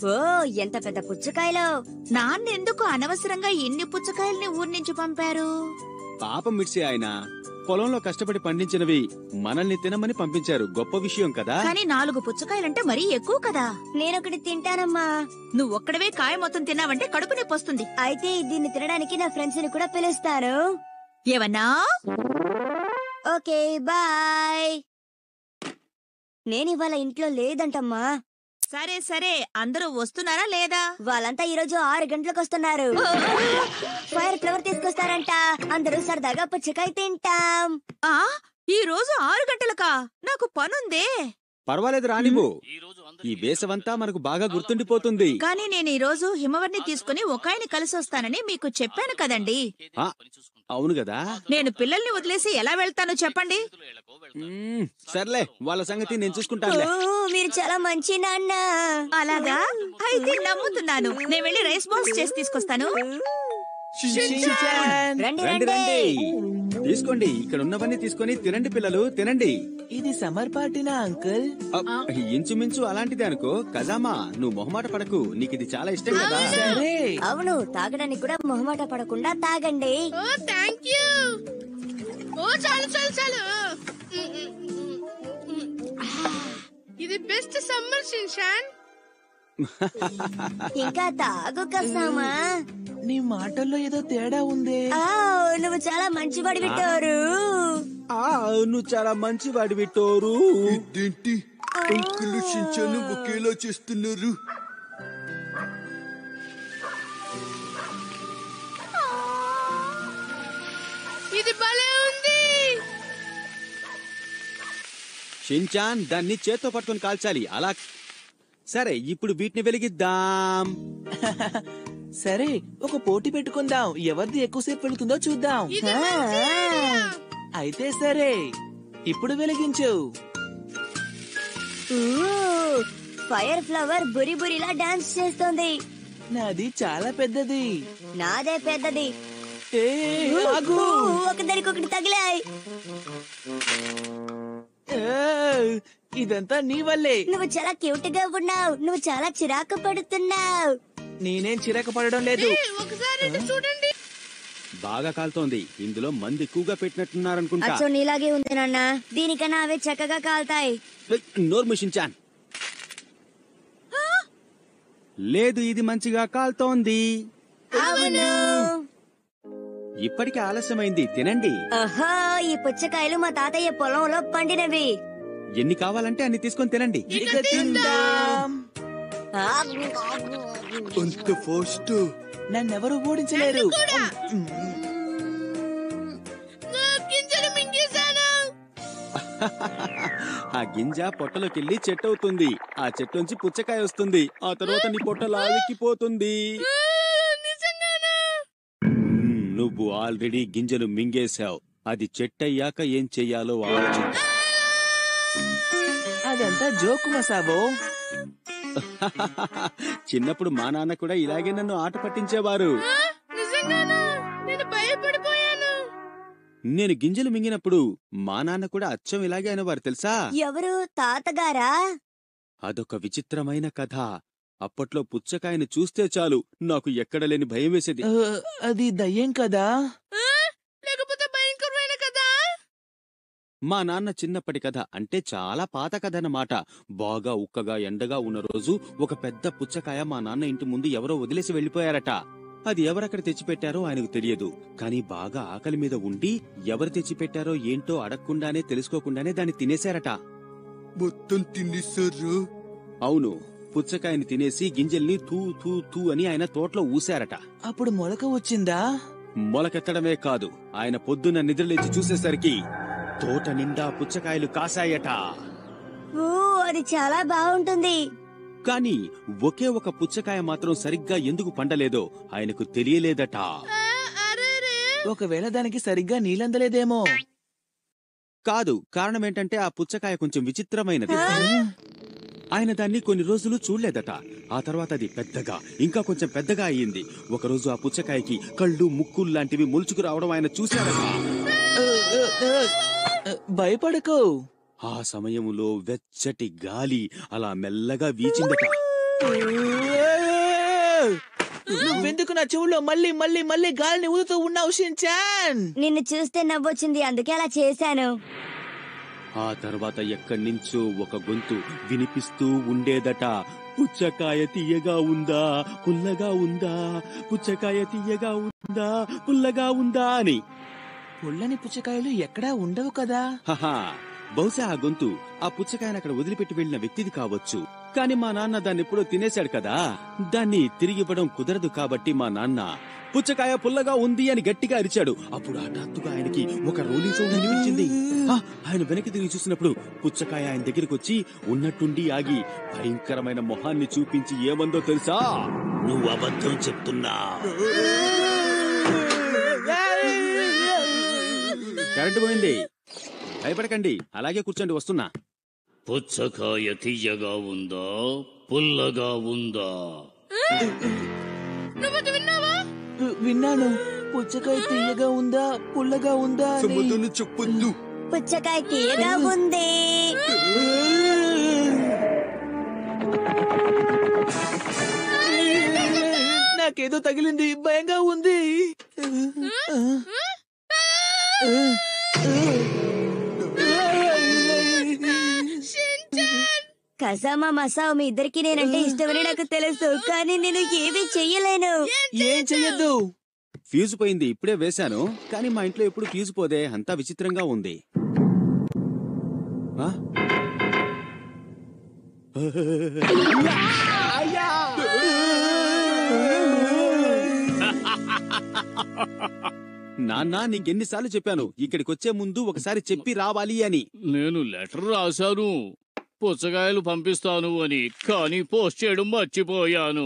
ఓ ఎంత పెద్ద పుచ్చకాయలో నాన్నెందుకు అనవసరంగా ఇన్ని పుచ్చకాయల్ని ఊరి నుంచి పంపారు పాపం మిడ్సి ఆయన పొలంలో కష్టపడి పండించినవి మనల్ని తినమని పంపించారు గొప్ప విషయం కదా కానీ నాలుగు పుచ్చకాయలంటే మరీ ఎక్కువ కదా నేనొకటి తింటానమ్మా నువ్వు ఒక్కడవే కాయ మొత్తం తిన్నావంటే కడుపు నొప్పి వస్తుంది అయితే దీన్ని తినడానికి నా ఫ్రెండ్స్ ని కూడా పిలుస్తాను ఏమన్నా ఓకే బాయ్ నేను ఇవాళ ఇంట్లో లేదంటమ్మా సరే సరే అందరూ వస్తున్నారా లేదా వాళ్ళంతా ఈ రోజు ఆరు గంటలకు వస్తున్నారు ఫైర్ ఫ్లవర్ తీసుకొస్తారంట అందరూ సరదాగా పుచ్చకాయ తింటాం ఆ ఈ రోజు ఆరు గంటలకా నాకు పనుందే పర్వాలేదు రానివ్వు ఈ వేసవంతా మనకు బాగా గుర్తుండిపోతుంది కానీ నేను ఈ రోజు హిమవర్ని తీసుకుని ఒక ఆయన కలిసి వస్తానని మీకు చెప్పాను కదండి ఆ, అవును కదా నేను పిల్లల్ని వదిలేసి ఎలా వెళ్తానో చెప్పండి మ్మ్, సర్లే వాళ్ళ సంగతి నేను చూసుకుంటానులే ఓ, మీరు చాలా మంచి నాన్న అలాగా అయితే నమ్ముతున్నాను నేను వెళ్ళి రైస్ బాల్స్ చేసి తీసుకొస్తాను రండి రండి రండి రండి తీసుకోండి ఇక్కడ ఉన్నవన్నీ తీసుకొని తినండి పిల్లలు తినండి ఇది సమ్మర్ పార్టీనా అంకుల్ అ, ఇంచుమించు అలాంటిదే అనుకో కజామా నువ్వు మొహమాట పడకు నీకు ఇది చాలా ఇష్టం కదా సరే అవును తాగడానికి కూడా మొహమాట పడకుండా తాగండి ఓ థ్యాంక్ యూ ఓ చాలు చాలు చాలు ఇది బెస్ట్ సమ్మర్ షిన్షాన్ ఇంకా తాగు కసామా నీ మాటల్లో ఏదో తేడా ఉందే ఆ, నువ్వు చాలా మంచివాడి విట్టారు ఆ, నువ్వు చాలా మంచి వాడి విట్టోరు ఇదేంటి అంకుల్ షించాను ఒకేలా చేస్తున్నారు ఇది భలే ఉంది షించాన్ దాన్ని చేత్తో పట్టుకొని కాల్చాలి అలా సరే ఇప్పుడు వీటిని వెలిగిద్దాం సరే ఒక పోటీ పెట్టుకుందాం ఎవరిది ఎక్కువసేపు వెళుతుందో చూద్దాం ఇది మంచి idea. అయితే సరే ఇప్పుడు వెలిగించు ఫైర్ ఫ్లవర్ బురి బురిలా డాన్స్ చేస్తుంది నాది చాలా పెద్దది నాదే పెద్దది ఏ ఆగు ఒకదానికొకటి తగిలాయి ఏ, ఇదంతా నీ వల్లే నువ్వు చాలా క్యూట్ గా ఉన్నావు నువ్వు చాలా చిరాకు పడుతున్నావు నేనేం చిరక పడడం లేదు ఏ, ఒకసారి ఇటు చూడండి బాగా కాలుతోంది ఇందులో మంది ఎక్కువగా పెట్టినట్టున్నారనుకుంటా అచ్చో నీలాగే ఉంది నాన్న దీనికన్నా అవే చక్కగా కాల్తాయి నోర్ము షించాన్ లేదు ఇది మంచిగా కాలుతోంది అవును ఇప్పటికే ఆలస్యమైంది తినండి ఆహా ఈ పుచ్చకాయలు మా తాతయ్య పొలంలో పండినవి ఎన్ని కావాలంటే అన్ని తీసుకొని తినండి ఇక తిందాం ఆ, అంత ఫాస్ట్ నన్నెవరూ ఓడించలేరు నా గింజలు మింగేశాను ఆ గింజ పొట్టలోకెళ్ళి చెట్టు అవుతుంది ఆ చెట్టు నుంచి పుచ్చకాయ వస్తుంది ఆ తర్వాత నీ పొట్ట లావెక్కిపోతుంది ఆ, నిజంగానా మ్మ్, నువ్వు ఆల్రెడీ గింజలు మింగేశావు అది చెట్టయ్యాక ఏం చెయ్యాలో ఆలోచించు అదంతా జోకు మసాబో చిన్నప్పుడు మా నాన్న కూడా ఇలాగే నన్ను ఆట పట్టించేవారు ఆ, నిజంగానా నేను భయపడిపోయాను నేను గింజలు మింగినప్పుడు మా నాన్న కూడా అచ్చం ఇలాగే అనేవారు తెలుసా ఎవరు తాతగారా అదొక విచిత్రమైన కథ అప్పట్లో పుచ్చకాయను చూస్తే చాలు నాకు ఎక్కడ లేని భయం వేసేది ఆ, అది దయ్యం కదా ఆ, లేకపోతే భయంకరమైన కదా మా నాన్న చిన్నప్పటి కథ అంటే చాలా పాత కథ అన్నమాట బాగా ఉక్కగా ఎండగా ఉన్న రోజు ఒక పెద్ద పుచ్చకాయ మా నాన్న ఇంటి ముందు ఎవరో వదిలేసి వెళ్లిపోయారట అది ఎవరక్కడ తెచ్చిపెట్టారో ఆయనకు తెలియదు కానీ బాగా ఆకలి మీద ఉండి ఎవరు తెచ్చిపెట్టారో ఏంటో అడగకుండానే తెలుసుకోకుండానే దాన్ని తినేశారట మొత్తం తినేసారు అవును పుచ్చకాయని తినేసి గింజల్ని తూ తూ తూ అని ఆయన తోటలో ఊశారట అప్పుడు మొలక వచ్చిందా మొలకెత్తడమే కాదు ఆయన పొద్దున్న నిద్రలేచి చూసేసరికి తోట నిండా పుచ్చకాయలు కాసాయట ఓ అది చాలా బాగుంటుంది కాని ఒకే ఒక పుచ్చకాయ మాత్రం సరిగ్గా ఎందుకు పండలేదో ఆయనకు తెలియలేదట ఆ, అరెరే ఒకవేళ దానికి సరిగ్గా నీళ్ళందలేదేమో కాదు కారణమేంటంటే ఆ పుచ్చకాయ కొంచెం విచిత్రమైనది ఆయన దాన్ని కొన్ని రోజులు చూడలేదట ఆ తర్వాత అది పెద్దగా ఇంకా కొంచెం పెద్దగా అయ్యింది ఒకరోజు ఆ పుచ్చకాయకి కళ్ళు ముక్కులు లాంటివి ములుచుకు రావడం ఆయన చూశాడట ఆ, ఆ, ఆ, ఆ, భయపడకు ఆ సమయములో వెచ్చటి గాలి అలా మెల్లగా వీచిందట నువ్వెందుకు నా చెవుల్లో మళ్ళీ మళ్ళీ మళ్ళీ గాలిని ఊదుతూ ఉన్నావు షించాన్ నిన్ను చూస్తే నవ్వొచ్చింది అందుకే అలా చేశాను ఆ తర్వాత ఎక్కడి నుంచో ఒక గొంతు వినిపిస్తూ ఉండేదట పుచ్చకాయ తీయగా ఉందా పుల్లగా ఉందా పుచ్చకాయ తీయగా ఉందా పుల్లగా ఉందా అని పుల్లని పుచ్చకాయలు ఎక్కడా ఉండవు కదా హహా బహుశా ఆ గొంతు ఆ పుచ్చకాయను అక్కడ వదిలిపెట్టి వెళ్లిన వ్యక్తిది కావచ్చు కాని మా నాన్న దాన్ని ఎప్పుడో తినేశాడు కదా దాన్ని తిరిగి ఇవ్వడం కుదరదు కాబట్టి మా నాన్న పుచ్చకాయ పుల్లగా ఉంది అని గట్టిగా అరిచాడు అప్పుడు హఠాత్తుగా ఆయనకి ఒక రోలింగ్ సౌండ్ అనిపించింది ఆ, ఆయన వెనక్కి తిరిగి చూసినప్పుడు పుచ్చకాయ ఆయన దగ్గరికి వచ్చి ఉన్నట్టుండి ఆగి భయంకరమైన మొహాన్ని చూపించి ఏమందో తెలుసా నువ్వు అబద్ధం చెప్తున్నా కరెంటు పోయింది భయపడకండి అలాగే కూర్చోండి వస్తున్నా పుచ్చకాయ తీయగా ఉందా పుల్లగా ఉందా నువ్వు అది విన్నావా విన్నాను పుచ్చకాయ తీయగా ఉందా పుల్లగా ఉందా అని. సమాధానం చెప్పొద్దు పుచ్చకాయ తీయగా ఉంది నాకేదో తగిలింది భయంగా ఉంది కసామా మసావు మీ ఇద్దరికి నేనంటే ఇష్టమని నాకు తెలుసు కానీ నేను ఏమీ చెయ్యలేను ఏం చెయ్యొద్దు ఫ్యూజ్ పోయింది ఇప్పుడే వేశాను కానీ మా ఇంట్లో ఎప్పుడు ఫ్యూజ్ పోదే అంతా విచిత్రంగా ఉంది ఆ? నాన్న నీకెన్నిసార్లు చెప్పాను ఇక్కడికి వచ్చే ముందు ఒకసారి చెప్పి రావాలి అని నేను లెటర్ రాశాను పుచ్చకాయలు పంపిస్తాను అని కానీ పోస్ట్ చేయడం మర్చిపోయాను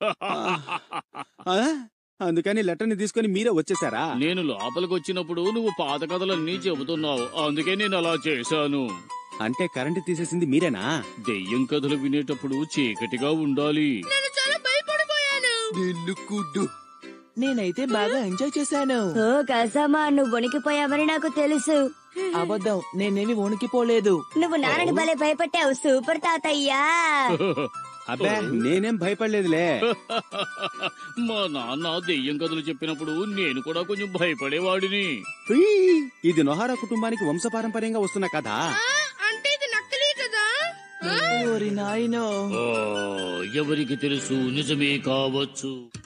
ఆ? అందుకని లెటర్ని తీసుకొని మీరే వచ్చేసారా నేను లోపలికి వచ్చినప్పుడు నువ్వు పాత కథలన్నీ చెబుతున్నావు అందుకే నేను అలా చేశాను అంటే కరెంటు తీసేసింది మీరేనా దెయ్యం కథలు వినేటప్పుడు చీకటిగా ఉండాలి నేను చాలా భయపడిపోయాను నేను కూడా నేనైతే బాగా ఎంజాయ్ చేశాను ఓ కసామా నువ్వు వణికిపోయావని నాకు తెలుసు అబద్ధం నేనేమి వణికిపోలేదు నువ్వు నాన్నని భలే భయపెట్టావు సూపర్ తాతయ్యా అబ్బే నేనేం భయపడలేదులే మా నాన్న దెయ్యం కథలు చెప్పినప్పుడు నేను కూడా కొంచెం భయపడేవాడిని ఉయ్! ఇది నొహారా కుటుంబానికి వంశపారంపర్యంగా వస్తున్న కథ ఆ, అంటే ఇది నకిలీ కదా ఆ? ఓరి నాయనో ఆ, ఎవరికి తెలుసు నిజమే కావచ్చు